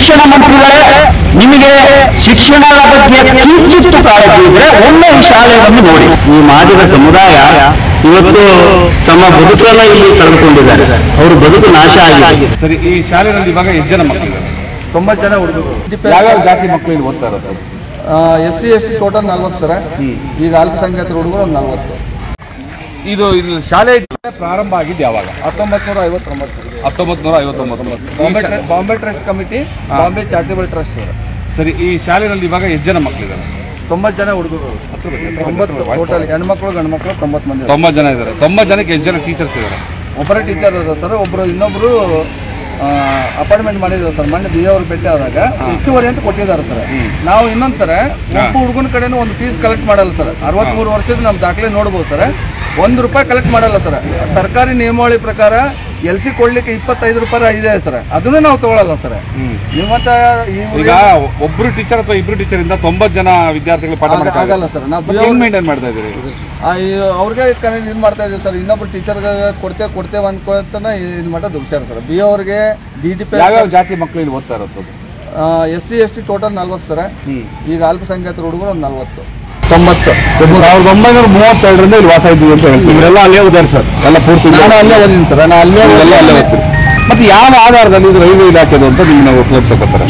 ಶಿಕ್ಷಣ ಮಂತ್ರಿಗಳೇ ನಿಮಗೆ ಶಿಕ್ಷಣದ ಬಗ್ಗೆ ಕಿಂಚಿತ್ತು ಕಾಳಜಿ ಇದ್ರೆ ಒಮ್ಮೆ ಈ ಶಾಲೆಯನ್ನು ನೋಡಿ ಈ ಮಾದಿಗ ಸಮುದಾಯ ಇವತ್ತು ತಮ್ಮ ಬದುಕನ್ನ ಇಲ್ಲಿ ಕಳೆದುಕೊಂಡಿದ್ದಾರೆ ಅವ್ರ ಬದುಕು ನಾಶ ಆಗಿದೆ ಸರಿ ಈ ಶಾಲೆಯಲ್ಲಿ ಇವಾಗ ಎಷ್ಟು ಜನ ಮಕ್ಕಳಿದ್ದಾರೆ ತೊಂಬತ್ತು ಜನ ಹುಡುಗರು ಯಾವ್ಯಾವ ಜಾತಿ ಮಕ್ಕಳು ಇಲ್ಲಿ ಓದ್ತಾ ಇರೋದು S C S T total ನಲ್ವತ್ತು ಸರ ಈಗ ಅಲ್ಪಸಂಖ್ಯಾತರ ಹುಡುಗರು ಒಂದು ನಲ್ವತ್ತು ಇದು ಇಲ್ಲಿ ಶಾಲೆ ಪ್ರಾರಂಭ ಆಗಿದ್ದು ಯಾವಾಗ ಹತ್ತೊಂಬತ್ತು ನೂರ ಐವತ್ತೊಂಬತ್ತು ಹತ್ತೊಂಬತ್ತು ನೂರ ಐವತ್ತೊಂಬತ್ತು ಬಾಂಬೆ ಟ್ರ- Bombay trust committee Bombay charitable trust sir ಸರಿ ಈ ಶಾಲೆಯಲ್ಲಿ ಇವಾಗ ಎಷ್ಟು ಜನ ಮಕ್ಕಳಿದ್ದಾರೆ ತೊಂಬತ್ತು ಜನ ಹುಡುಗರು ತೊಂಬತ್ತು ಟೋಟಲ್ ಹೆಣ್ಮಕ್ಳು ಗಂಡು ಮಕ್ಕಳು ತೊಂಬತ್ತು ಮಂದಿ ತೊಂಬತ್ತು ಜನ ಇದ್ದಾರೆ ತೊಂಬತ್ತು ಜನಕ್ಕೆ ಎಷ್ಟು ಜನ ಟೀಚರ್ಸ್ ಇದ್ದಾರೆ ಒಬ್ಬರೇ ಟೀಚರ್ ಅದ ಸರ್ ಒಬ್ಬರು ಇನ್ನೊಬ್ರು ಅಪಾಯಿಂಟ್ಮೆಂಟ್ ಮಾಡಿದ್ರು ಸರ್ ಮೊನ್ನೆ ಬಿ ಅವ್ರಿಗೆ ಭೇಟಿ ಆದಾಗ ಹೆಚ್ಚುವರಿ ಅಂತ ಕೊಟ್ಟಿದ್ದಾರೆ ಸರ್ ನಾವು ಇನ್ನೊಂದು ಸರ್ ಒಬ್ಬ ಹುಡುಗನ ಕಡೆನೂ ಒಂದು ಫೀಸ್ ಕಲೆಕ್ಟ್ ಮಾಡಲ್ಲ ಸರ್ ಅರವತ್ಮೂರು ವರ್ಷದ ನಮ್ಮ ದಾಖಲೆ ನೋಡ್ಬೋದು ಸರ್ ಒಂದು ರೂಪಾಯಿ ಕಲೆಕ್ಟ್ ಮಾಡಲ್ಲ ಸರ್ ಸರ್ಕಾರಿ ನಿಯಮಾವಳಿ ಪ್ರಕಾರ ಎಲ್ ಸಿ ಕೊಡ್ಲಿಕ್ಕೆ ಇಪ್ಪತ್ತೈದು ರೂಪಾಯಿ ಇದೆ ಸರ್ ಅದನ್ನು ನಾವು ತಗೊಳಲ್ಲ ಸರ್ ನಿಮ್ಮತ್ತ ಈ ಈಗ ಒಬ್ರು ಟೀಚರ್ ಅಥವಾ ಇಬ್ರು ಟೀಚರ್ ಇಂದ ತೊಂಬತ್ತು ಜನ ವಿದ್ಯಾರ್ಥಿಗಳು ಪಾಠ ಆಗ- ಮಾಡಕ್ಕೆ ಆಗಲ್ಲ ಸರ್ ನಾವು ಮತ್ತೆ ಹೆಂಗ್ ಮೇಂಟೈನ್ ಮಾಡ್ತಾ ಇದ್ದೀರಿ ಆ, ಈ ಅವ್ರಿಗೆ ಕನೆಕ್ಟ್ ಇದು ಮಾಡ್ತಾ ಇದ್ದೀವಿ ಸರ್ ಇನ್ನೊಬ್ರು ಟೀಚರ್ಗೆ ಕೊಡ್ತೇವೆ ಕೊಡ್ತೇವೆ ಅನ್ಕೊಳ್ತಾನೆ ಇದು ಮಟ್ಟ ದುಡ್ಸ್ಯಾರ ಸರ್ ಬಿ ಅವ್ರಿಗೆ ಡಿ ಡಿ ಪಿ ಯಾವ್ಯಾವ ಜಾತಿ ಮಕ್ಕಳು ಇಲ್ಲಿ ಓದ್ತಾ ಇರೋದು S C S T total ನಲ್ವತ್ತು ಸರ್ ಈಗ ಅಲ್ಪಸಂಖ್ಯಾತರ ಹುಡುಗರು ಒಂದು ನಲ್ವತ್ತು ತೊಂಬತ್ತು ಸಾವಿರದ ಒಂಬೈನೂರ ಮೂವತ್ತೆರಡರಿಂದ ಇಲ್ಲಿ ವಾಸ ಇದ್ದೀವಿ ಅಂತ ಹೇಳ್ತೀವಿ ಇವರೆಲ್ಲ ಅಲ್ಲೇ ಓದಾರ ಸರ್ ಎಲ್ಲ ಪೂರ್ತಿ ನಾನು ಅಲ್ಲೇ ಓದಿದ್ದೀನಿ ಸರ್ ನಾನು ಅಲ್ಲೇ ಎಲ್ಲ ಅಲ್ಲೇ ಓದಿ- ಓದ್ತೀರಿ ಮತ್ತೆ ಯಾವ ಆಧಾರದಲ್ಲಿ ಇದು ರೈಲ್ವೆ ಇಲಾಖೆದು ಅಂತ ನಿಮ್ಮನ್ನ ತೋರಿಸಕತ್ತಾರೆ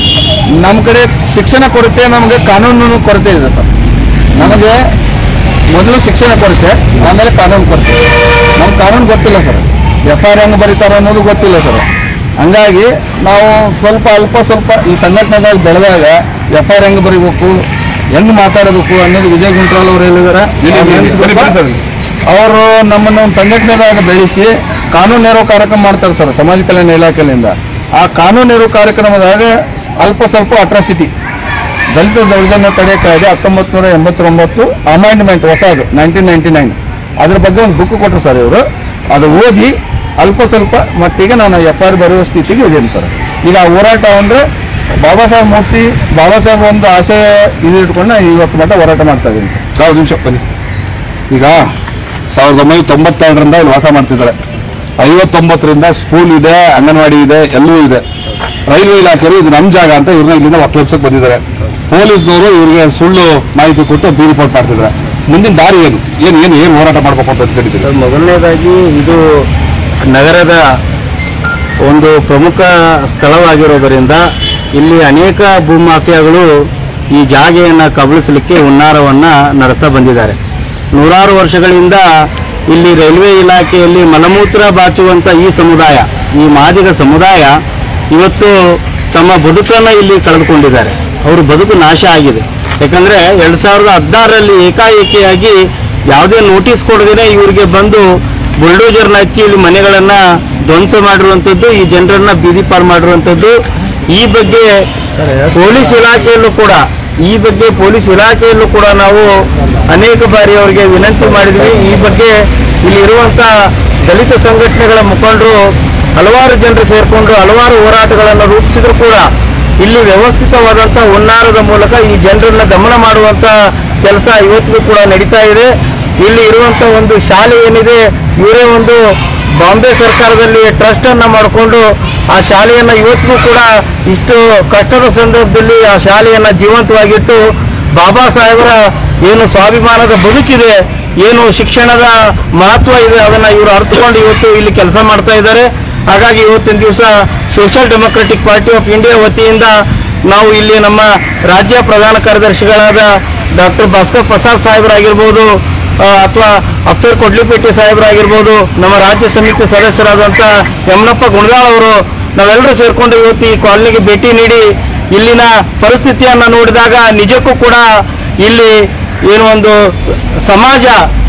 ನಮ್ಮ ಕಡೆ ಶಿಕ್ಷಣ ಕೊರತೆ ನಮಗೆ ಕಾನೂನು ಕೊರತೆ ಇದೆ ಸರ್ ನಮಗೆ ಮೊದಲು ಶಿಕ್ಷಣ ಕೊರತೆ ಆಮೇಲೆ ಕಾನೂನು ಕೊರತೆ ನಮ್ಗೆ ಕಾನೂನು ಗೊತ್ತಿಲ್ಲ ಸರ್ ಎಫ್ ಐ ಆರ್ ಹೆಂಗೆ ಬರೀತಾರೋ ಅನ್ನೋದು ಗೊತ್ತಿಲ್ಲ ಸರ್ ಹಂಗಾಗಿ ನಾವು ಸ್ವಲ್ಪ ಅಲ್ಪ ಸ್ವಲ್ಪ ಈ ಸಂಘಟನೆದಾಗ ಬೆಳೆದಾಗ ಎಫ್ ಐ ಆರ್ ಹೆಂಗೆ ಬರೀಬೇಕು ಹೆಂಗೆ ಮಾತಾಡಬೇಕು ಅನ್ನೋದು ವಿಜಯ್ ಗುಂಟ್ರಾಲ್ ಅವರು ಹೇಳಿದಾರೆ ಬನ್ನಿ, ಬನ್ನಿ ಸರ್. ಅವರು ನಮ್ಮನ್ನು ಒಂದು ಸಂಘಟನೆದಾಗ ಬೆಳೆಸಿ ಕಾನೂನು ನೆರವು ಕಾರ್ಯಕ್ರಮ ಮಾಡ್ತಾರೆ ಸರ್ ಸಮಾಜ ಕಲ್ಯಾಣ ಇಲಾಖೆಯಿಂದ ಆ ಕಾನೂನು ನೆರವು ಕಾರ್ಯಕ್ರಮದಾಗ ಅಲ್ಪ ಸ್ವಲ್ಪ ಅಟ್ರಾಸಿಟಿ ದಲಿತ ದೌರ್ಜನ್ಯ ತಡೆ ಕಾಯ್ದೆ ಹತ್ತೊಂಬತ್ತು ನೂರ ಎಂಬತ್ತೊಂಬತ್ತು ಅಮೈಂಡ್ಮೆಂಟ್ ಹೊಸದು ನೈನ್ಟೀನ್ ನೈನ್ಟಿ ನೈನ್ ಅದ್ರ ಬಗ್ಗೆ ಒಂದು ಬುಕ್ ಕೊಟ್ಟರು ಸರ್ ಇವರು ಅದು ಓದಿ ಅಲ್ಪ ಸ್ವಲ್ಪ ಮಟ್ಟಿಗೆ ನಾನು ಎಫ್ ಐ ಆರ್ ಬರೆಯುವ ಸ್ಥಿತಿಗೆ ಇದ್ದೀನಿ ಸರ್ ಈಗ ಆ ಹೋರಾಟ ಅಂದರೆ ಬಾಬಾ ಸಾಹೇಬ್ ಮೂರ್ತಿ ಬಾಬಾ ಸಾಹೇಬ್ ಒಂದು ಆಶಯ ಇದು ಇಟ್ಕೊಂಡು ನಾನು ಇವತ್ತು ಮಟ್ಟ ಹೋರಾಟ ಮಾಡ್ತಾ ಇದ್ದೀನಿ ಸರ್ ಸಾವಿರ ನಿಮಿಷ ಬನ್ನಿ ಈಗ ಸಾವಿರದ ಒಂಬೈನೂರ ತೊಂಬತ್ತೆರಡರಿಂದ ಇಲ್ಲಿ ವಾಸ ಮಾಡ್ತಿದ್ದಾರೆ ಐವತ್ತೊಂಬತ್ತರಿಂದ ಸ್ಕೂಲ್ ಇದೆ ಅಂಗನವಾಡಿ ಇದೆ ಎಲ್ಲವೂ ಇದೆ ರೈಲ್ವೆ ಇಲಾಖೆಯವರು ಇದು ನಮ್ಮ ಜಾಗ ಅಂತ ಇವ್ರನ್ನ ಇಲ್ಲಿಂದ ಒಕ್ಕಲಿಸಕ್ಕೆ ಬಂದಿದ್ದಾರೆ ಪೊಲೀಸ್ನವರು ಇವ್ರಿಗೆ ಸುಳ್ಳು ಮಾಹಿತಿ ಕೊಟ್ಟು ಬಿ ರಿಪೋರ್ಟ್ ಮಾಡ್ತಿದ್ದಾರೆ ಮುಂದಿನ ದಾರಿ ಏನು ಏನು ಏನು ಏನು ಹೋರಾಟ ಮಾಡ್ಬೇಕು ಅಂತ ಕೇಳಿದ್ದೀರಿ ಮೊದಲನೇದಾಗಿ ಇದು ನಗರದ ಒಂದು ಪ್ರಮುಖ ಸ್ಥಳವಾಗಿರೋದರಿಂದ ಇಲ್ಲಿ ಅನೇಕ ಭೂಮಾಫಿಯಾಗಳು ಈ ಜಾಗೆಯನ್ನು ಕಬಳಿಸಲಿಕ್ಕೆ ಹುನ್ನಾರವನ್ನ ನಡೆಸ್ತಾ ಬಂದಿದ್ದಾರೆ ನೂರಾರು ವರ್ಷಗಳಿಂದ ಇಲ್ಲಿ ರೈಲ್ವೆ ಇಲಾಖೆಯಲ್ಲಿ ಮಲಮೂತ್ರ ಬಾಚುವಂತ ಈ ಸಮುದಾಯ ಈ ಮಾದಿಗ ಸಮುದಾಯ ಇವತ್ತು ತಮ್ಮ ಬದುಕನ್ನು ಇಲ್ಲಿ ಕಳೆದುಕೊಂಡಿದ್ದಾರೆ ಅವ್ರ ಬದುಕು ನಾಶ ಆಗಿದೆ ಯಾಕಂದ್ರೆ ಎರಡ್ ಸಾವಿರದ ಹದಿನಾರರಲ್ಲಿ ಏಕಾಏಕಿಯಾಗಿ ಯಾವುದೇ ನೋಟಿಸ್ ಕೊಡದೇನೆ ಇವರಿಗೆ ಬಂದು ಬುಲ್ಡೋಜರ್ನ ಹಚ್ಚಿ ಇಲ್ಲಿ ಮನೆಗಳನ್ನ ಧ್ವಂಸ ಮಾಡಿರುವಂಥದ್ದು ಈ ಜನರನ್ನ ಬೀದಿ ಪಾರು ಮಾಡಿರುವಂಥದ್ದು ಈ ಬಗ್ಗೆ ಪೊಲೀಸ್ ಇಲಾಖೆಯಲ್ಲೂ ಕೂಡ ಈ ಬಗ್ಗೆ ಪೊಲೀಸ್ ಇಲಾಖೆಯಲ್ಲೂ ಕೂಡ ನಾವು ಅನೇಕ ಬಾರಿ ಅವರಿಗೆ ವಿನಂತಿ ಮಾಡಿದ್ವಿ ಈ ಬಗ್ಗೆ ಇಲ್ಲಿ ಇರುವಂತ ದಲಿತ ಸಂಘಟನೆಗಳ ಮುಖಂಡರು ಹಲವಾರು ಜನರು ಸೇರ್ಕೊಂಡು ಹಲವಾರು ಹೋರಾಟಗಳನ್ನು ರೂಪಿಸಿದ್ರು ಕೂಡ ಇಲ್ಲಿ ವ್ಯವಸ್ಥಿತವಾದಂತ ಹುನ್ನಾರದ ಮೂಲಕ ಈ ಜನರನ್ನ ದಮನ ಮಾಡುವಂತ ಕೆಲಸ ಇವತ್ತಿಗೂ ಕೂಡ ನಡೀತಾ ಇದೆ ಇಲ್ಲಿ ಇರುವಂತ ಒಂದು ಶಾಲೆ ಏನಿದೆ ಇವರೇ ಒಂದು ಬಾಂಬೆ ಸರ್ಕಾರದಲ್ಲಿ ಟ್ರಸ್ಟ್ ಅನ್ನ ಮಾಡಿಕೊಂಡು ಆ ಶಾಲೆಯನ್ನ ಇವತ್ತಿಗೂ ಕೂಡ ಇಷ್ಟು ಕಷ್ಟದ ಸಂದರ್ಭದಲ್ಲಿ ಆ ಶಾಲೆಯನ್ನ ಜೀವಂತವಾಗಿಟ್ಟು ಬಾಬಾ ಸಾಹೇಬರ ಏನು ಸ್ವಾಭಿಮಾನದ ಬದುಕಿದೆ ಏನು ಶಿಕ್ಷಣದ ಮಹತ್ವ ಇದೆ ಅದನ್ನ ಇವರು ಅರ್ಥಕೊಂಡು ಇವತ್ತು ಇಲ್ಲಿ ಕೆಲಸ ಮಾಡ್ತಾ ಇದ್ದಾರೆ ಹಾಗಾಗಿ ಇವತ್ತಿನ ದಿವಸ Social Democratic Party of India ವತಿಯಿಂದ ನಾವು ಇಲ್ಲಿ ನಮ್ಮ ರಾಜ್ಯ ಪ್ರಧಾನ ಕಾರ್ಯದರ್ಶಿಗಳಾದ ಡಾಕ್ಟರ್ ಭಾಸ್ಕರ್ ಪ್ರಸಾದ್ ಸಾಹೇಬರಾಗಿರ್ಬೋದು ಅಥವಾ ಅಫ್ಸರ್ ಕೊಡ್ಲಿಪೇಟೆ ಸಾಹೇಬರಾಗಿರ್ಬೋದು ನಮ್ಮ ರಾಜ್ಯ ಸಮಿತಿ ಸದಸ್ಯರಾದಂಥ ಯಮನಪ್ಪ ಗುಣದಾಳ್ ಅವರು ನಾವೆಲ್ಲರೂ ಸೇರ್ಕೊಂಡು ಇವತ್ತು ಈ ಕಾಲನಿಗೆ ಭೇಟಿ ನೀಡಿ ಇಲ್ಲಿನ ಪರಿಸ್ಥಿತಿಯನ್ನು ನೋಡಿದಾಗ ನಿಜಕ್ಕೂ ಕೂಡ ಇಲ್ಲಿ ಏನು ಒಂದು ಸಮಾಜ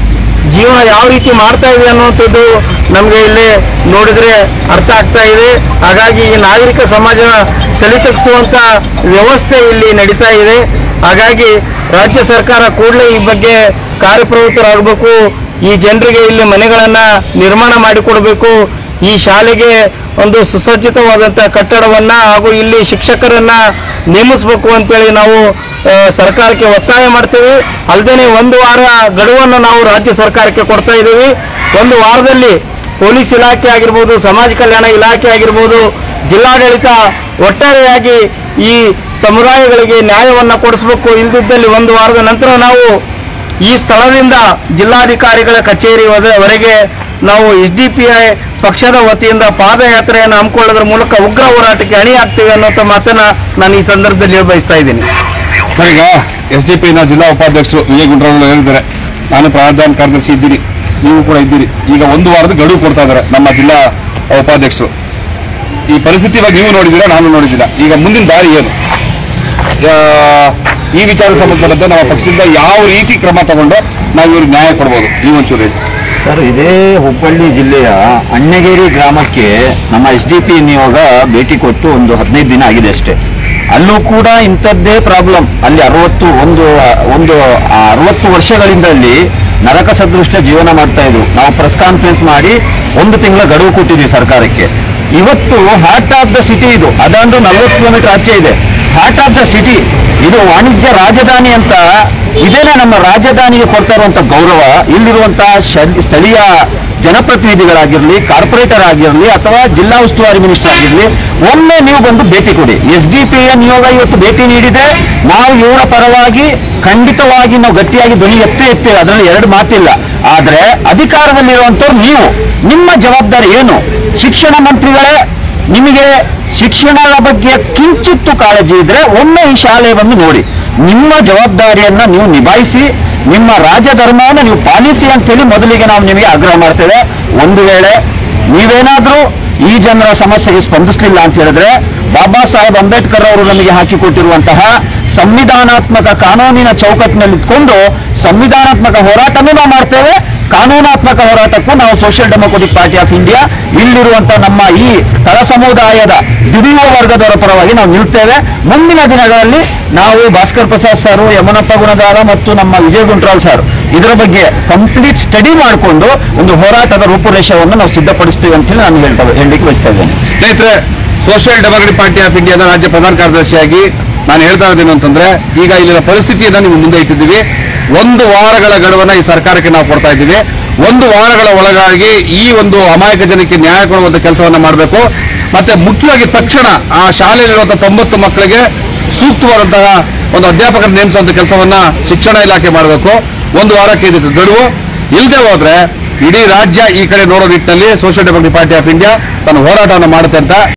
ಜೀವನ ಯಾವ ರೀತಿ ಮಾಡ್ತಾ ಇದೆ ಅನ್ನುವಂಥದ್ದು ನಮಗೆ ಇಲ್ಲಿ ನೋಡಿದ್ರೆ ಅರ್ಥ ಆಗ್ತಾ ಇದೆ ಹಾಗಾಗಿ ಈ ನಾಗರಿಕ ಸಮಾಜ ತಲೆ ತಗ್ಗಿಸುವಂತ ವ್ಯವಸ್ಥೆ ಇಲ್ಲಿ ನಡೀತಾ ಇದೆ ಹಾಗಾಗಿ ರಾಜ್ಯ ಸರ್ಕಾರ ಕೂಡಲೇ ಈ ಬಗ್ಗೆ ಕಾರ್ಯಪ್ರವೃತ್ತರಾಗಬೇಕು ಈ ಜನರಿಗೆ ಇಲ್ಲಿ ಮನೆಗಳನ್ನ ನಿರ್ಮಾಣ ಮಾಡಿಕೊಡಬೇಕು ಈ ಶಾಲೆಗೆ ಒಂದು ಸುಸಜ್ಜಿತವಾದಂಥ ಕಟ್ಟಡವನ್ನ ಹಾಗೂ ಇಲ್ಲಿ ಶಿಕ್ಷಕರನ್ನ ನೇಮಿಸಬೇಕು ಅಂತೇಳಿ ನಾವು ಆ, ಸರ್ಕಾರಕ್ಕೆ ಒತ್ತಾಯ ಮಾಡ್ತೀವಿ ಅಲ್ಲದೆ ಒಂದು ವಾರ ಗಡುವನ್ನು ನಾವು ರಾಜ್ಯ ಸರ್ಕಾರಕ್ಕೆ ಕೊಡ್ತಾ ಇದ್ದೀವಿ ಒಂದು ವಾರದಲ್ಲಿ ಪೊಲೀಸ್ ಇಲಾಖೆ ಆಗಿರ್ಬೋದು ಸಮಾಜ ಕಲ್ಯಾಣ ಇಲಾಖೆ ಆಗಿರ್ಬೋದು ಜಿಲ್ಲಾಡಳಿತ ಒಟ್ಟಾರೆಯಾಗಿ ಈ ಸಮುದಾಯಗಳಿಗೆ ನ್ಯಾಯವನ್ನು ಕೊಡಿಸಬೇಕು ಇಲ್ದಿದ್ದಲ್ಲಿ ಒಂದು ವಾರದ ನಂತರ ನಾವು ಈ ಸ್ಥಳದಿಂದ ಜಿಲ್ಲಾಧಿಕಾರಿಗಳ ಕಚೇರಿ ವದ- ವರೆಗೆ ನಾವು ಎಸ್ ಡಿ ಪಿ ಐ ಪಕ್ಷದ ವತಿಯಿಂದ ಪಾದಯಾತ್ರೆಯನ್ನು ಹಮ್ಮಿಕೊಳ್ಳೋದ್ರ ಮೂಲಕ ಉಗ್ರ ಹೋರಾಟಕ್ಕೆ ಅಣಿಯಾಗ್ತೀವಿ ಅನ್ನೋ ಮಾತನ್ನ ನಾನು ಈ ಸಂದರ್ಭದಲ್ಲಿ ಹೇಳ ಬಯಸ್ತಾ ಇದ್ದೀನಿ ಸರ್ ಈಗ ಎಸ್ ಡಿ ಪಿನ ಜಿಲ್ಲಾ ಉಪಾಧ್ಯಕ್ಷರು ವಿಜಯ್ ಗುಂಡ್ರಾವ್ ಹೇಳಿದ್ದಾರೆ ನಾನು ಪ್ರಧಾನ ಕಾರ್ಯದರ್ಶಿ ಇದ್ದೀನಿ ನೀವು ಕೂಡ ಇದ್ದೀರಿ ಈಗ ಒಂದು ವಾರದ ಗಡುವು ಕೊಡ್ತಾ ಇದ್ದಾರೆ ನಮ್ಮ ಜಿಲ್ಲಾ ಉಪಾಧ್ಯಕ್ಷರು ಈ ಪರಿಸ್ಥಿತಿ ಬಗ್ಗೆ ನೀವು ನೋಡಿದ್ದೀರಾ ನಾನು ನೋಡಿದ್ದೀರಾ ಈಗ ಮುಂದಿನ ದಾರಿ ಏನು ಆ, ಈ ವಿಚಾರ ಸಂಬಂಧಪಟ್ಟಂತೆ ನಮ್ಮ ಪಕ್ಷದಿಂದ ಯಾವ ರೀತಿ ಕ್ರಮ ತಗೊಂಡು ನಾವು ಇವ್ರಿಗೆ ನ್ಯಾಯ ಕೊಡ್ಬೋದು ನೀವು ಒಂಚೂರು ಹೇಳಿ ಸರ್ ಇದೇ ಹುಬ್ಬಳ್ಳಿ ಜಿಲ್ಲೆಯ ಅಣ್ಣಗೇರಿ ಗ್ರಾಮಕ್ಕೆ ನಮ್ಮ ಎಸ್ ಡಿ ಪಿ ನಿಯೋಗ ಭೇಟಿ ಕೊಟ್ಟು ಒಂದು ಹದಿನೈದು ದಿನ ಆಗಿದೆ ಅಷ್ಟೇ ಅಲ್ಲೂ ಕೂಡ ಇಂಥದ್ದೇ ಪ್ರಾಬ್ಲಮ್ ಅಲ್ಲಿ ಅರವತ್ತು ಒಂದು ಒಂದು ಅರವತ್ತು ವರ್ಷಗಳಿಂದ ಅಲ್ಲಿ ನರಕ ಸದೃಷ್ಟ ಜೀವನ ಮಾಡ್ತಾ ಇದ್ರು ನಾವು ಪ್ರೆಸ್ ಕಾನ್ಫರೆನ್ಸ್ ಮಾಡಿ ಒಂದು ತಿಂಗಳ ಗಡುವು ಕೊಟ್ಟಿದ್ವಿ ಸರ್ಕಾರಕ್ಕೆ ಇವತ್ತು ಹಾರ್ಟ್ ಆಫ್ ದ ಸಿಟಿ ಇದು ಅದಂದು ನಲವತ್ತು ಕಿಲೋಮೀಟರ್ ಆಚೆ ಇದೆ ಹಾರ್ಟ್ ಆಫ್ ದ ಸಿಟಿ ಇದು ವಾಣಿಜ್ಯ ರಾಜಧಾನಿ ಅಂತ ಇದೇನೆ ನಮ್ಮ ರಾಜಧಾನಿಗೆ ಕೊಡ್ತಾ ಇರುವಂತ ಗೌರವ ಇಲ್ಲಿರುವಂತಹ ಶಲ್- ಸ್ಥಳೀಯ ಜನಪ್ರತಿನಿಧಿಗಳಾಗಿರ್ಲಿ ಕಾರ್ಪೊರೇಟರ್ ಆಗಿರಲಿ ಅಥವಾ ಜಿಲ್ಲಾ ಉಸ್ತುವಾರಿ ಮಿನಿಸ್ಟರ್ ಆಗಿರಲಿ ಒಮ್ಮೆ ನೀವು ಬಂದು ಭೇಟಿ ಕೊಡಿ ಎಸ್ ಡಿ ಪಿ ನಿಯೋಗ ಇವತ್ತು ಭೇಟಿ ನೀಡಿದೆ ನಾವು ಇವರ ಪರವಾಗಿ ಖಂಡಿತವಾಗಿ ನಾವು ಗಟ್ಟಿಯಾಗಿ ಧ್ವನಿ ಎತ್ತೇ ಎತ್ತೇವೆ ಅದರಲ್ಲಿ ಎರಡು ಮಾತಿಲ್ಲ ಆದ್ರೆ ಅಧಿಕಾರದಲ್ಲಿರುವಂತವ್ರು ನೀವು ನಿಮ್ಮ ಜವಾಬ್ದಾರಿ ಏನು ಶಿಕ್ಷಣ ಮಂತ್ರಿಗಳೇ ನಿಮಗೆ ಶಿಕ್ಷಣದ ಬಗ್ಗೆ ಕಿಂಚಿತ್ತು ಕಾಳಜಿ ಇದ್ರೆ ಒಮ್ಮೆ ಈ ಶಾಲೆ ಬಂದು ನೋಡಿ ನಿಮ್ಮ ಜವಾಬ್ದಾರಿಯನ್ನ ನೀವು ನಿಭಾಯಿಸಿ ನಿಮ್ಮ ರಾಜಧರ್ಮವನ್ನು ನೀವು ಪಾಲಿಸಿ ಅಂತೇಳಿ ಮೊದಲಿಗೆ ನಾವು ನಿಮಗೆ ಆಗ್ರಹ ಮಾಡ್ತೇವೆ ಒಂದು ವೇಳೆ ನೀವೇನಾದ್ರೂ ಈ ಜನರ ಸಮಸ್ಯೆಗೆ ಸ್ಪಂದಿಸಲಿಲ್ಲ ಅಂತ ಹೇಳಿದ್ರೆ ಬಾಬಾ ಸಾಹೇಬ್ ಅಂಬೇಡ್ಕರ್ ಅವರು ನಮಗೆ ಹಾಕಿಕೊಟ್ಟಿರುವಂತಹ ಸಂವಿಧಾನಾತ್ಮಕ ಕಾನೂನಿನ ಚೌಕಟ್ಟಿನಲ್ಲಿ ಇಟ್ಕೊಂಡು ಸಂವಿಧಾನಾತ್ಮಕ ಹೋರಾಟನೂ ನಾವು ಮಾಡ್ತೇವೆ ಕಾನೂನಾತ್ಮಕ ಹೋರಾಟಕ್ಕೂ ನಾವು Social Democratic Party of India ಇಲ್ಲಿರುವಂತಹ ನಮ್ಮ ಈ ತಳ ಸಮುದಾಯದ ದುಡಿಯುವ ವರ್ಗದವರ ಪರವಾಗಿ ನಾವು ನಿಲ್ತೇವೆ ಮುಂದಿನ ದಿನಗಳಲ್ಲಿ ನಾವು ಭಾಸ್ಕರ್ ಪ್ರಸಾದ್ ಸರ್ ಯಮನಪ್ಪ ಗುಣಗಾರ ಮತ್ತು ನಮ್ಮ ವಿಜಯ್ ಗುಂಟ್ರಾಲ್ ಸರ್ ಇದರ ಬಗ್ಗೆ ಕಂಪ್ಲೀಟ್ ಸ್ಟಡಿ ಮಾಡಿಕೊಂಡು ಒಂದು ಹೋರಾಟದ ರೂಪುರೇಷವನ್ನು ನಾವು ಸಿದ್ಧಪಡಿಸ್ತೀವಿ ಅಂತ ಹೇಳಿ ನಾನು ಹೇಳ್ತಾ ಹೇಳಲಿಕ್ಕೆ ಬಯಸ್ತಾ ಇದ್ದೇನೆ ಸ್ನೇಹಿತರೆ ಸೋಷಿಯಲ್ ಡೆಮೋಕ್ರೆಟಿಕ್ ಪಾರ್ಟಿ ಆಫ್ ಇಂಡಿಯಾದ ರಾಜ್ಯ ಪ್ರಧಾನ ಕಾರ್ಯದರ್ಶಿಯಾಗಿ ನಾನು ಹೇಳ್ತಾ ಇರೋದೇನು ಅಂತಂದ್ರೆ ಈಗ ಇಲ್ಲಿನ ಪರಿಸ್ಥಿತಿಯನ್ನ ನೀವು ಮುಂದೆ ಇಟ್ಟಿದ್ದೀವಿ ಒಂದು ವಾರಗಳ ಗಡುವನ್ನ ಈ ಸರ್ಕಾರಕ್ಕೆ ನಾವು ಕೊಡ್ತಾ ಇದ್ದೀವಿ ಒಂದು ವಾರಗಳ ಒಳಗಾಗಿ ಈ ಒಂದು ಅಮಾಯಕ ಜನಕ್ಕೆ ನ್ಯಾಯ ಕೊಡುವಂತ ಕೆಲಸವನ್ನ ಮಾಡಬೇಕು ಮತ್ತೆ ಮುಖ್ಯವಾಗಿ ತಕ್ಷಣ ಆ ಶಾಲೆಯಲ್ಲಿರುವಂತಹ ತೊಂಬತ್ತು ಮಕ್ಕಳಿಗೆ ಸೂಕ್ತವಾದಂತಹ ಒಂದು ಅಧ್ಯಾಪಕರ ನೇಮಿಸುವಂತ ಕೆಲಸವನ್ನ ಶಿಕ್ಷಣ ಇಲಾಖೆ ಮಾಡಬೇಕು ಒಂದು ವಾರಕ್ಕೆ ಇದಕ್ಕೆ ಗಡುವು ಇಲ್ಲದೆ ಹೋದ್ರೆ ಇಡೀ ರಾಜ್ಯ ಈ ಕಡೆ ನೋಡೋ ನಿಟ್ಟಿನಲ್ಲಿ Social Democratic Party of India ತನ್ನ ಹೋರಾಟವನ್ನು ಮಾಡುತ್ತೆ ಅಂತ